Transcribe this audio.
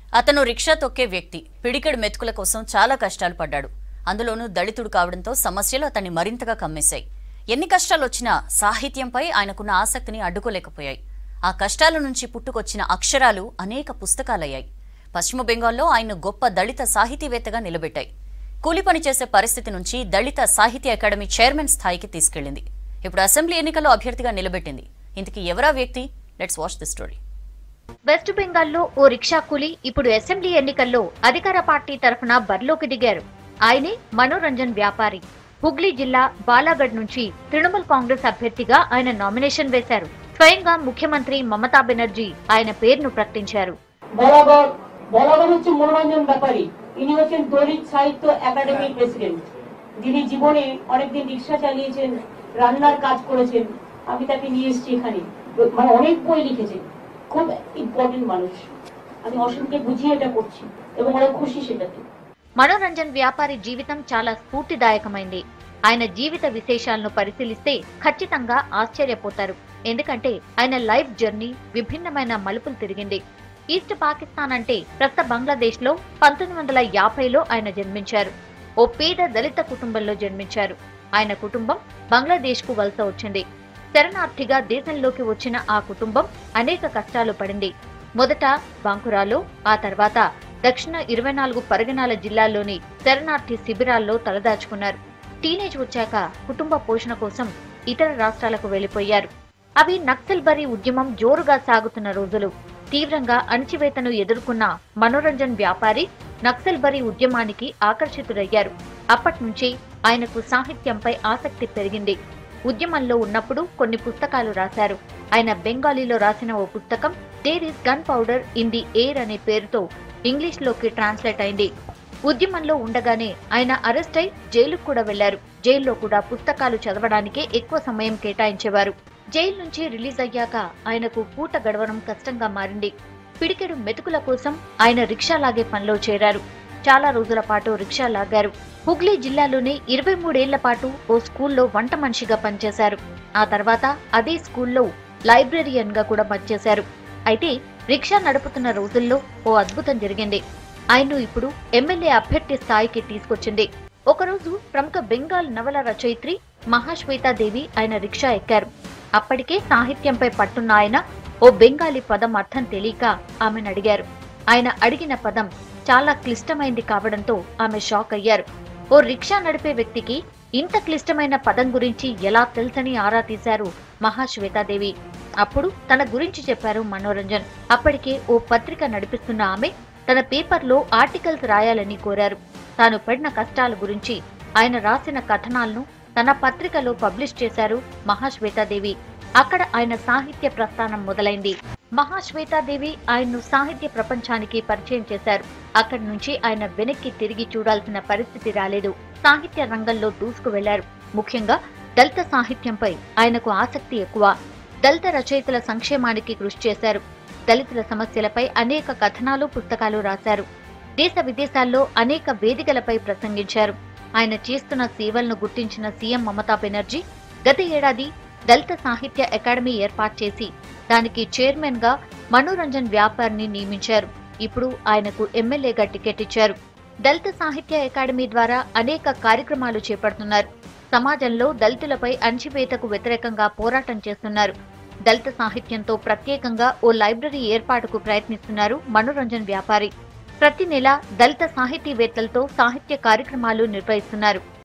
అతను రిక్షా తొక్కే వ్యక్తి పిడికెడు మెతుకుల కోసం చాలా కష్టాలు పడ్డాడు అందులోనూ దళితుడు కావడంతో సమస్యలు అతన్ని మరింతగా కమ్మేశాయి ఎన్ని కష్టాలు వచ్చినా సాహిత్యంపై ఆయనకున్న ఆసక్తిని అడ్డుకోలేకపోయాయి ఆ కష్టాల నుంచి పుట్టుకొచ్చిన అక్షరాలు అనేక పుస్తకాలయ్యాయి పశ్చిమ బెంగాల్లో ఆయన గొప్ప దళిత సాహితీవేత్తగా నిలబెట్టాయి కూలి పని చేసే పరిస్థితి నుంచి దళిత సాహిత్య అకాడమీ చైర్మన్ స్థాయికి తీసుకెళ్లింది ఇప్పుడు అసెంబ్లీ ఎన్నికల్లో అభ్యర్థిగా నిలబెట్టింది ఇంతకీ ఎవరా వ్యక్తి let's watch the story west బెంగాల్లో ఓ రిక్షా కూలీ ఇప్పుడు అసెంబ్లీ ఎన్నికల్లో అధికార పార్టీ తరఫున బరిలోకి దిగారు ఆయనే మనోరంజన్ వ్యాపారి హుగ్లీ జిల్లా బాలాగఢ్ నుంచి తృణమూల్ కాంగ్రెస్ అభ్యర్థిగా ఆయన నామినేషన్ వేశారు స్వయంగా ముఖ్యమంత్రి మమతా బెనర్జీ ఆయన పేరును ప్రకటించారు বরাবর বরাবর হচ্ছে মনোরঞ্জন ব্যাপারী ইনি হচ্ছেন দলিত সাহিত্য একাডেমির প্রেসিডেন্ট যিনি জীবনে অনেকদিন রিক্সা চালিয়েছেন রান্নার কাজ করেছেন আমি তাকে নিয়ে এসেছি এখানে মানে অনেক বই লিখেছেন খুব ইম্পর্টেন্ট মানুষ আমি অসীমকে বুঝিয়ে এটা করছি এবং অনেক খুশি সেটাতে మనోరంజన్ వ్యాపారి జీవితం చాలా స్ఫూర్తిదాయకమైంది ఆయన జీవిత విశేషాలను పరిశీలిస్తే ఖచ్చితంగా ఆశ్చర్యపోతారు ఎందుకంటే ఆయన లైఫ్ జర్నీ విభిన్నమైన మలుపులు తిరిగింది ఈస్ట్ పాకిస్తాన్ అంటే ప్రస్తుత బంగ్లాదేశ్ లో పంతొమ్మిది వందల యాభైలో ఆయన జన్మించారు ఓ పేద దళిత కుటుంబంలో జన్మించారు ఆయన కుటుంబం బంగ్లాదేశ్ కు వలస వచ్చింది శరణార్థిగా దేశంలోకి వచ్చిన ఆ కుటుంబం అనేక కష్టాలు పడింది మొదట బాంకురాలో ఆ తర్వాత దక్షిణ ఇరవై నాలుగు పరిగణాల జిల్లాల్లోని శరణార్థి శిబిరాల్లో తలదాచుకున్నారు టీనేజ్ వచ్చాక కుటుంబ పోషణ కోసం ఇతర రాష్ట్రాలకు వెళ్లిపోయారు అవి నక్సల్బరీ ఉద్యమం జోరుగా సాగుతున్న రోజులు తీవ్రంగా అణచివేతను ఎదుర్కొన్న మనోరంజన్ వ్యాపారి నక్సల్బరీ ఉద్యమానికి ఆకర్షితుడయ్యారు అప్పటి నుంచి ఆయనకు సాహిత్యంపై ఆసక్తి పెరిగింది ఉద్యమంలో ఉన్నప్పుడు కొన్ని పుస్తకాలు రాశారు ఆయన బెంగాలీలో రాసిన ఓ పుస్తకం there is gunpowder in the air అనే పేరుతో ఇంగ్లీష్ లోకి ట్రాన్స్లేట్ అయింది ఉద్యమంలో ఉండగానే ఆయన అరెస్ట్ అయి జైలుకు కూడా వెళ్లారు జైల్లో కూడా పుస్తకాలు చదవడానికే ఎక్కువ సమయం కేటాయించేవారు జైలు నుంచి రిలీజ్ అయ్యాక ఆయనకు పూట గడవడం కష్టంగా మారింది పిడికెడు మెతుకుల కోసం ఆయన రిక్షా లాగే పనిలో చేరారు చాలా రోజుల పాటు రిక్షా లాగారు హుగ్లీ జిల్లాలోనే ఇరవై మూడేళ్ల పాటు ఓ స్కూల్లో వంట మనిషిగా పనిచేశారు ఆ తర్వాత అదే స్కూల్లో లైబ్రేరియన్ గా కూడా పనిచేశారు అయితే రిక్షా నడుపుతున్న రోజుల్లో ఓ అద్భుతం జరిగింది ఆయన్ను ఇప్పుడు ఎమ్మెల్యే అభ్యర్థి స్థాయికి తీసుకొచ్చింది ఒకరోజు ప్రముఖ బెంగాల్ నవల రచయిత్రి మహాశ్వేతాదేవి ఆయన రిక్షా ఎక్కారు అప్పటికే సాహిత్యంపై పట్టున్న ఆయన ఓ బెంగాలీ పదం అర్థం తెలియక ఆమెను అడిగారు ఆయన అడిగిన పదం చాలా క్లిష్టమైంది కావడంతో ఆమె షాక్ అయ్యారు ఓ రిక్షా నడిపే వ్యక్తికి ఇంత క్లిష్టమైన పదం గురించి ఎలా తెలుసని ఆరా తీశారు మహాశ్వేతాదేవి అప్పుడు తన గురించి చెప్పారు మనోరంజన్ అప్పటికే ఓ పత్రిక నడిపిస్తున్న ఆమె తన పేపర్లో ఆర్టికల్స్ రాయాలని కోరారు తాను పడిన కష్టాల గురించి ఆయన రాసిన కథనాలను తన పత్రికలో పబ్లిష్ చేశారు మహాశ్వేతాదేవి అక్కడ ఆయన సాహిత్య ప్రస్థానం మొదలైంది మహాశ్వేతాదేవి ఆయన్ను సాహిత్య ప్రపంచానికి పరిచయం చేశారు అక్కడి నుంచి ఆయన వెనక్కి తిరిగి చూడాల్సిన పరిస్థితి రాలేదు సాహిత్య రంగంలో దూసుకు వెళ్లారు ముఖ్యంగా దళిత సాహిత్యంపై ఆయనకు ఆసక్తి ఎక్కువ దళిత రచయితల సంక్షేమానికి కృషి చేశారు దళితుల సమస్యలపై అనేక కథనాలు పుస్తకాలు రాశారు దేశ విదేశాల్లో అనేక వేదికలపై ప్రసంగించారు ఆయన చేస్తున్న సేవలను గుర్తించిన సీఎం మమతా బెనర్జీ గత ఏడాది దళిత సాహిత్య అకాడమీ ఏర్పాటు చేసి దానికి చైర్మన్ గా మనోరంజన్ వ్యాపారిని నియమించారు ఇప్పుడు ఆయనకు ఎమ్మెల్యేగా టికెట్ ఇచ్చారు దళిత సాహిత్య అకాడమీ ద్వారా అనేక కార్యక్రమాలు చేపడుతున్నారు సమాజంలో దళితులపై అణచివేతకు వ్యతిరేకంగా పోరాటం చేస్తున్నారు దళిత సాహిత్యంతో ప్రత్యేకంగా ఓ లైబ్రరీ ఏర్పాటుకు ప్రయత్నిస్తున్నారు మనోరంజన్ వ్యాపారి ప్రతి నెల దళిత సాహితీవేత్తలతో సాహిత్య కార్యక్రమాలు నిర్వహిస్తున్నారు